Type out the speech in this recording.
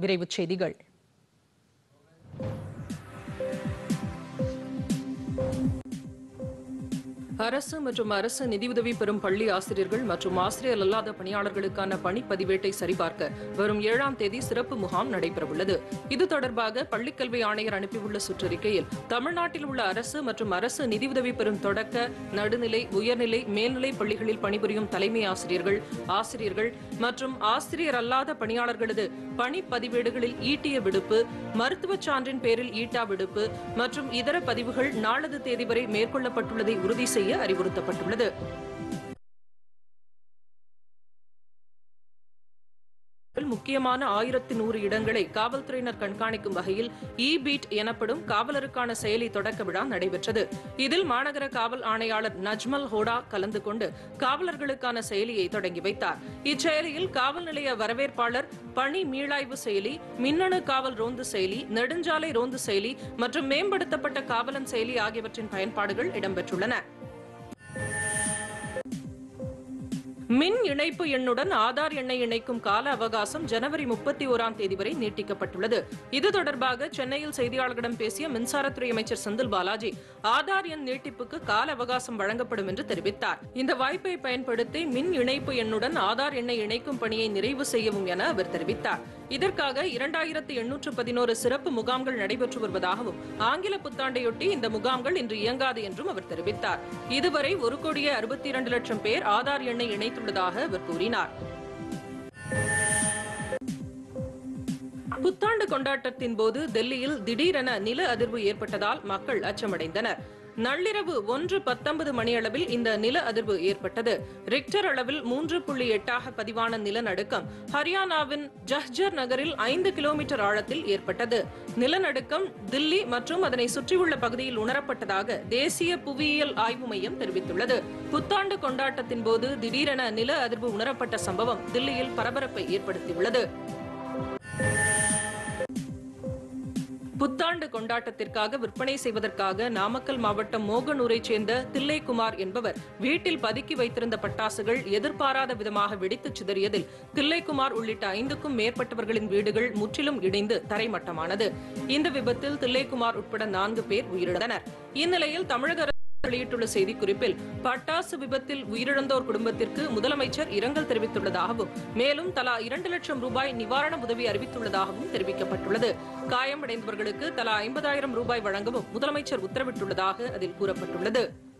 விரைவுச் செய்திகள் அரசு மற்றும் அரசு நிதியுதவி பெறும் பள்ளி ஆசிரியர்கள் மற்றும் ஆசிரியர் அல்லாத பணியாளர்களுக்கான பணி பதிவேட்டை சரிபார்க்க வரும் ஏழாம் தேதி சிறப்பு முகாம் நடைபெறவுள்ளது இது தொடர்பாக பள்ளிக்கல்வி ஆணையர் அனுப்பியுள்ள சுற்றறிக்கையில் தமிழ்நாட்டில் உள்ள அரசு மற்றும் அரசு நிதியுதவி பெறும் தொடக்க நடுநிலை உயர்நிலை மேல்நிலை பள்ளிகளில் பணிபுரியும் தலைமை ஆசிரியர்கள் ஆசிரியர்கள் மற்றும் ஆசிரியர் அல்லாத பணியாளர்களது பணி பதிவேடுகளில் ஈட்டிய விடுப்பு மருத்துவச் சான்றின் பேரில் ஈட்டா விடுப்பு மற்றும் இதர பதிவுகள் நாளது தேதி வரை மேற்கொள்ளப்பட்டுள்ளதை உறுதி செய்ய அறிவுறுத்தப்பட்டுள்ளது முக்கியமான ஆயிரத்தி நூறு இடங்களை காவல்துறையினர் கண்காணிக்கும் வகையில் இ பீட் எனப்படும் காவலருக்கான செயலி தொடக்க விழா நடைபெற்றது இதில் மாநகர காவல் ஆணையாளர் நஜ்மல் ஹோடா கலந்து கொண்டு காவலர்களுக்கான செயலியை தொடங்கி வைத்தார் இச்செயலியில் காவல் நிலைய வரவேற்பாளர் பணி மீளாய்வு செயலி மின்னணு காவல் ரோந்து செயலி நெடுஞ்சாலை ரோந்து செயலி மற்றும் மேம்படுத்தப்பட்ட காவலன் செயலி ஆகியவற்றின் பயன்பாடுகள் இடம்பெற்றுள்ளன மின் இணைப்பு எண்ணுடன் ஆதார் எண்ணை இணைக்கும் கால அவகாசம் ஜனவரி முப்பத்தி ஓராம் தேதி வரை நீட்டிக்கப்பட்டுள்ளது இது தொடர்பாக சென்னையில் செய்தியாளர்களிடம் பேசிய மின்சாரத்துறை அமைச்சர் செந்தில் பாலாஜி ஆதார் எண் நீட்டிப்புக்கு கால அவகாசம் வழங்கப்படும் என்று தெரிவித்தார் இந்த வாய்ப்பை பயன்படுத்தி மின் இணைப்பு எண்ணுடன் ஆதார் எண்ணை இணைக்கும் பணியை நிறைவு செய்யவும் என அவர் தெரிவித்தார் இதற்காக இரண்டாயிரத்து எண்ணூற்று பதினோரு சிறப்பு முகாம்கள் நடைபெற்று வருவதாகவும் ஆங்கில புத்தாண்டையொட்டி இந்த முகாம்கள் இன்று இயங்காது என்றும் அவர் தெரிவித்தார் இதுவரை ஒரு கோடியே அறுபத்தி இரண்டு லட்சம் பேர் ஆதார் எண்ணை இணைத்துள்ளதாக அவர் கூறினார் புத்தாண்டு கொண்டாட்டத்தின் போது டெல்லியில் திடீரென நில அதிர்வு ஏற்பட்டதால் மக்கள் அச்சமடைந்தனர் நள்ளிரவு ஒன்று பத்தொன்பது மணியளவில் இந்த நில அதிர்வு ஏற்பட்டது ரிக்டர் அளவில் மூன்று புள்ளி எட்டாக பதிவான நிலநடுக்கம் ஹரியானாவின் ஜஹ்ஜர் நகரில் ஐந்து கிலோமீட்டர் ஆழத்தில் ஏற்பட்டது நிலநடுக்கம் தில்லி மற்றும் அதனை சுற்றியுள்ள பகுதியில் உணரப்பட்டதாக தேசிய புவியியல் ஆய்வு மையம் தெரிவித்துள்ளது புத்தாண்டு கொண்டாட்டத்தின் போது திடீரென நில அதிர்வு உணரப்பட்ட சம்பவம் தில்லியில் பரபரப்பை ஏற்படுத்தியுள்ளது புத்தாண்டு கொண்டாட்டத்திற்காக விற்பனை செய்வதற்காக நாமக்கல் மாவட்டம் மோகனூரைச் சேர்ந்த தில்லைக்குமார் என்பவர் வீட்டில் பதுக்கி வைத்திருந்த பட்டாசுகள் எதிர்பாராத விதமாக வெடித்துச் சிதறியதில் தில்லைக்குமார் உள்ளிட்ட ஐந்துக்கும் மேற்பட்டவர்களின் வீடுகள் முற்றிலும் இடிந்து தரைமட்டமானது இந்த விபத்தில் தில்லைக்குமார் உட்பட நான்கு பேர் உயிரிழந்தனர் இந்நிலையில் தமிழக அரசு வெளியிட்டுள்ள செய்திக்குறிப்பில் பட்டாசு விபத்தில் உயிரிழந்தோர் குடும்பத்திற்கு முதலமைச்சர் இரங்கல் தெரிவித்துள்ளதாகவும் மேலும் தலா இரண்டு லட்சம் ரூபாய் நிவாரண உதவி அறிவித்துள்ளதாகவும் தெரிவிக்கப்பட்டுள்ளது காயமடைந்தவர்களுக்கு தலா ஐம்பதாயிரம் ரூபாய் வழங்கவும் முதலமைச்சர் உத்தரவிட்டுள்ளதாக அதில் கூறப்பட்டுள்ளது